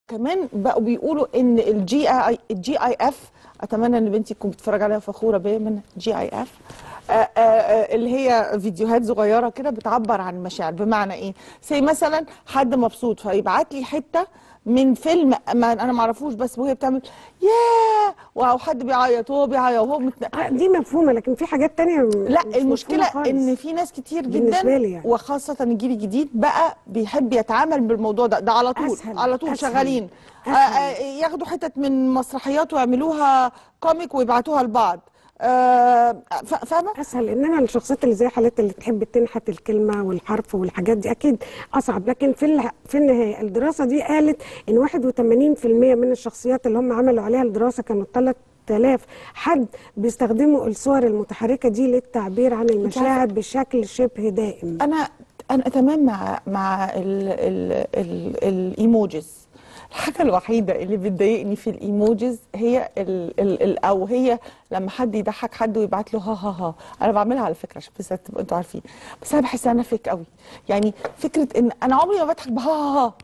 كمان بقوا بيقولوا ان الجي اي الجي اي اف اتمنى ان بنتي تكون بتتفرج عليها فخوره بيا من جي اي اف اللي هي فيديوهات صغيره كده بتعبر عن المشاعر بمعنى ايه زي مثلا حد مبسوط فيبعت لي حته من فيلم ما انا ما اعرفوش بس وهي بتعمل ياه او حد بيعيط وهو بيعيط وهو متن... آه، دي مفهومه لكن في حاجات تانية م- لا مش المشكله مفهومة خالص. ان في ناس كتير جدا بالنسبة لي يعني. وخاصه الجيل الجديد بقى بيحب يتعامل بالموضوع ده ده على طول أسهل، على طول أسهل، شغالين آه، أسهل. آه، ياخدوا حتت من مسرحيات ويعملوها كوميك ويبعتوها لبعض آه، ف- فاهمه اسهل انما الشخصيات اللي زي حالات اللي تحب تنحت الكلمه والحرف والحاجات دي اكيد اصعب لكن في الح- في النهايه الدراسه دي قالت ان 81% من الشخصيات اللي هم عملوا عليها الدراسه كانوا 3000 حد بيستخدموا الصور المتحركه دي للتعبير عن المشاعر بشكل شبه دائم انا انا تمام مع مع ال ال ال الايموجيز الحاجه الوحيده اللي بتضايقني في الايموجيز هي ال ال ال او هي لما حد يضحك حد ويبعت له ها ها ها انا بعملها على فكره عشان بس تبقوا انتوا عارفين بس انا بحس انا فيك قوي يعني فكره ان انا عمري ما بضحك بها ها ها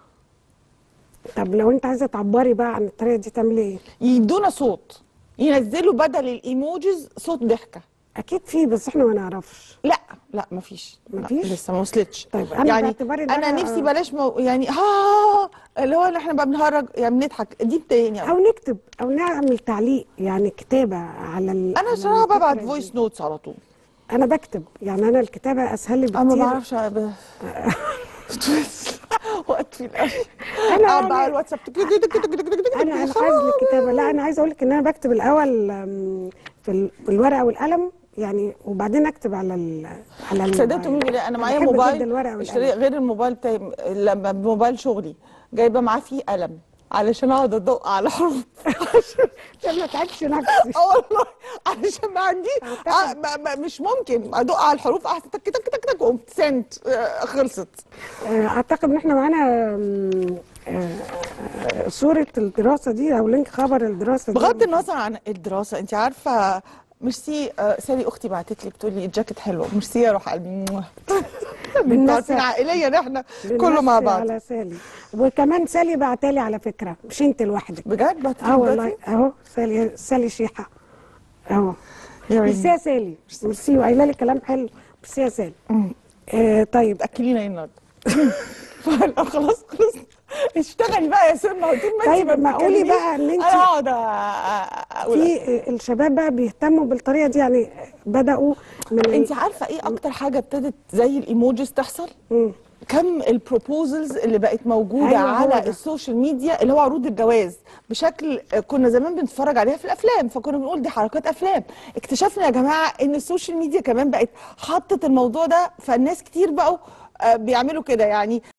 طب لو انت عايزه تعبري بقى عن الطريقه دي تعملي ايه يدونا صوت ينزلوا بدل الايموجيز صوت ضحكه اكيد في بس احنا ما نعرفش لا لا مفيش لا، مفيش؟ لسه ما وصلتش طيب، أنا يعني باعتباري ده- انا نفسي بلاش مو يعني ها اللي هو اللي احنا بقى بنهرج يعني بنضحك دي بتضايقني أوي. او نكتب او نعمل تعليق يعني كتابه على ال... انا على صراحه الفكرة ببعت دي. فويس نوتس على طول انا بكتب يعني انا الكتابه اسهل لي انا ما بكتير بعرفش ب... وقت في الاخر أنا اقعد بقى يعني- على الواتساب تك- تك- تك- تك- تك- تك- انا انا تك- عايز الكتابه لا انا عايزه اقول لك ان انا بكتب الاول أم، في ال- بالورقه والقلم يعني وبعدين اكتب على ال على تصدقوا مين الموبايل. بالله انا معايا بحب جدا موبايل الورقه اشتري والقلم غير الموبايل بتاعي لما موبايل شغلي جايبه معاه فيه قلم علشان اقعد ادق على حروف عشان ما تعبش نفسي اه والله علشان ما عندي آه ما ما مش ممكن ادق على الحروف احسن تك تك تك تك قمت سنت آه، خلصت آه، اعتقد ان احنا معانا أم، آه، آه، صوره الدراسه دي او لينك خبر الدراسه دي بغض النظر عن الدراسه انت عارفه ميرسي آه، سالي اختي بعتت لي بتقول لي الجاكيت حلو ميرسي يا روح قلبي انتوا عارفين عائليا احنا كله مع بنمسي بعض على سالي وكمان سالي بعتالي على فكره مش انت لوحدك بجد بعتت لي اه دلوقتي؟ والله اهو سالي سالي شيحه اهو يا عيني. ميرسي يا سالي ميرسي وقايله لي كلام حلو ميرسي يا سالي آه طيب تاكلينا ايه النهارده فلا خلاص خلاص اشتغلي بقى يا سلمى طول ما طيب، انت ما قولي بتتكلميش، بقى إن أنت- انا اقعد أ- اقول في آه، الشباب بقى بيهتموا بالطريقه دي يعني بداوا من ال- انت عارفه ايه اكتر حاجه ابتدت زي الايموجيز تحصل مم. كم البروبوزلز اللي بقت موجوده أيوة، هو على ده. السوشيال ميديا اللي هو عروض الجواز بشكل كنا زمان بنتفرج عليها في الافلام فكنا بنقول دي حركات افلام اكتشفنا يا جماعه ان السوشيال ميديا كمان بقت حطت الموضوع ده فالناس كتير بقوا آه، بيعملوا كده يعني